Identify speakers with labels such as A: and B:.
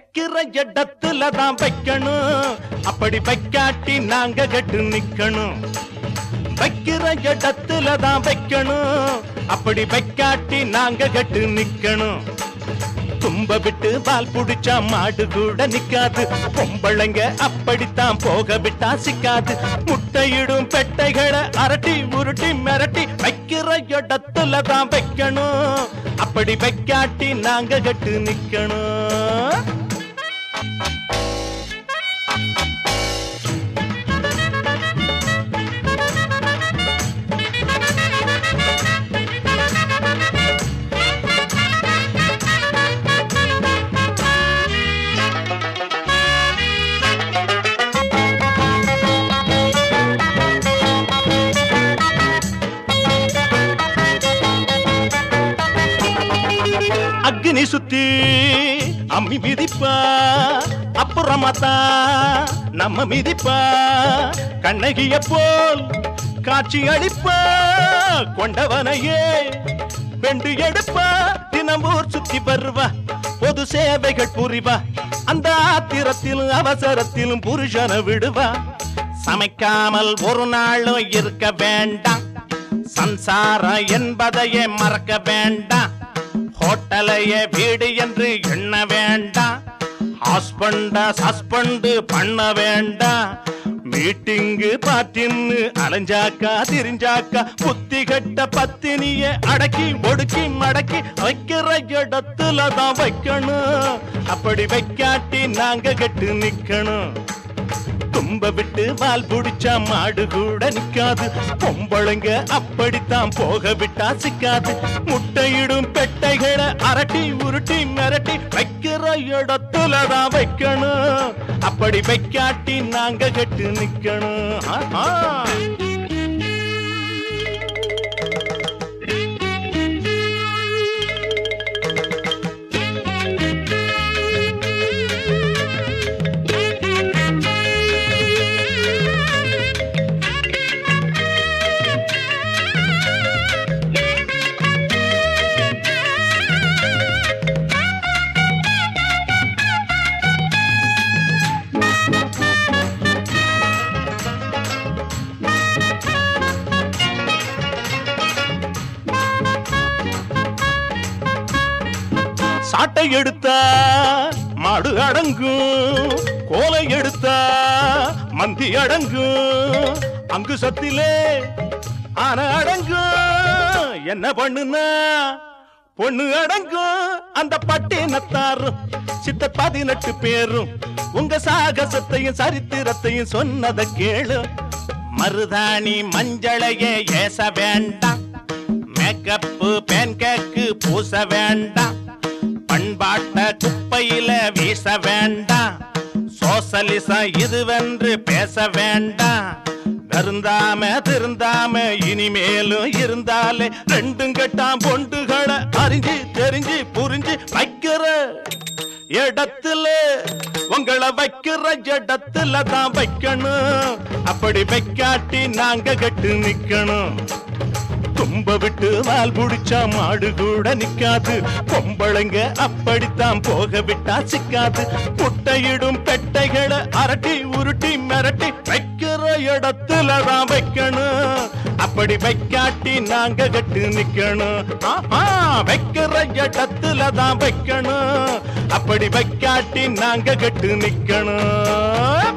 A: வைக்கிற இடத்துல தான் வைக்கணும் அப்படி வைக்காட்டி நாங்க கட்டு நிக்கணும் வைக்கிற இடத்துல தான் வைக்கணும் அப்படி வைக்காட்டி நாங்க கட்டு நிக்கணும் தும்ப விட்டு பால் புடிச்சா மாடு கூட நிக்காது பொம்பளைங்க அப்படித்தான் போக விட்டா சிக்காது முட்டையிடும் பெட்டைகளை அரட்டி உருட்டி மிரட்டி வைக்கிற இடத்துல தான் வைக்கணும் அப்படி வைக்காட்டி நாங்க கட்டு நிக்கணும் அக்னி சுத்தி அம்மி மிதிப்பா அப்புறமா தான் நம்ம மிதிப்பா கண்ணகிய போல் காட்சி அளிப்பா கொண்டவனையே பெண்டு எடுப்பா தினமூர் சுத்தி வருவா பொது சேவைகள் புரிவா அந்த ஆத்திரத்திலும் அவசரத்திலும் புருஷனை விடுவா சமைக்காமல் ஒரு நாளும் இருக்க வேண்டாம் சம்சாரம் என்பதையே மறக்க வேண்டாம் ஹோட்டலையே வீடு என்று எண்ண வேண்டாம் ஹஸ்பண்ட சஸ்பெண்ட் பண்ண வேண்டாம் மீட்டிங்கு பாட்டின்னு அலைஞ்சாக்கா திரிஞ்சாக்கா புத்தி கட்ட பத்தினிய அடக்கி ஒடுக்கி மடக்கி வைக்கிற இடத்துல தான் வைக்கணும் அப்படி வைக்காட்டி நாங்க கெட்டு நிக்கணும் தும்ப விட்டு வால் புடிச்சா மாடு கூட நிக்காது பொம்பளைங்க அப்படித்தான் போக விட்டா சிக்காது முட்டையிடும் பெட்டைகளை அரட்டி உருட்டி மிரட்டி வைக்கிற இடத்துல தான் வைக்கணும் அப்படி வைக்காட்டி நாங்க கெட்டு நிக்கணும் ஆஹா. சாட்டை எடுத்தா மாடு அடங்கும் கோலை எடுத்தா மந்தி அடங்கும் அங்கு சத்திலே ஆன அடங்கும் என்ன பண்ணுனா பொண்ணு அடங்கும் அந்த பட்டினத்தாரும் சித்த பதினெட்டு பேரும் உங்க சாகசத்தையும் சரித்திரத்தையும் சொன்னதை கேளு மருதாணி மஞ்சளையே ஏச வேண்டாம் மேக்கப்பு பேன் கேக்கு பூச வேண்டாம் பண்பாட்ட குப்பையில வீச வேண்டாம் சோசலிசம் இதுவென்று பேச வேண்டாம் வருந்தாம திருந்தாம இனிமேலும் இருந்தாலே ரெண்டும் கெட்டாம் பொண்டுகளை அறிஞ்சு தெரிஞ்சு புரிஞ்சு வைக்கிற இடத்துல உங்களை வைக்கிற இடத்துல தான் வைக்கணும் அப்படி வைக்காட்டி நாங்க கட்டு நிக்கணும் தும்ப விட்டு வால் புடிச்சா மாடு கூட நிக்காது பொம்பளைங்க அப்படித்தான் போக விட்டா சிக்காது முட்டையிடும் பெட்டைகளை அரட்டி உருட்டி மிரட்டி வைக்கிற இடத்துல தான் வைக்கணும் அப்படி வைக்காட்டி நாங்க கட்டு நிக்கணும் ஆஹா, வைக்கிற இடத்துல தான் வைக்கணும் அப்படி வைக்காட்டி நாங்க கட்டு நிக்கணும்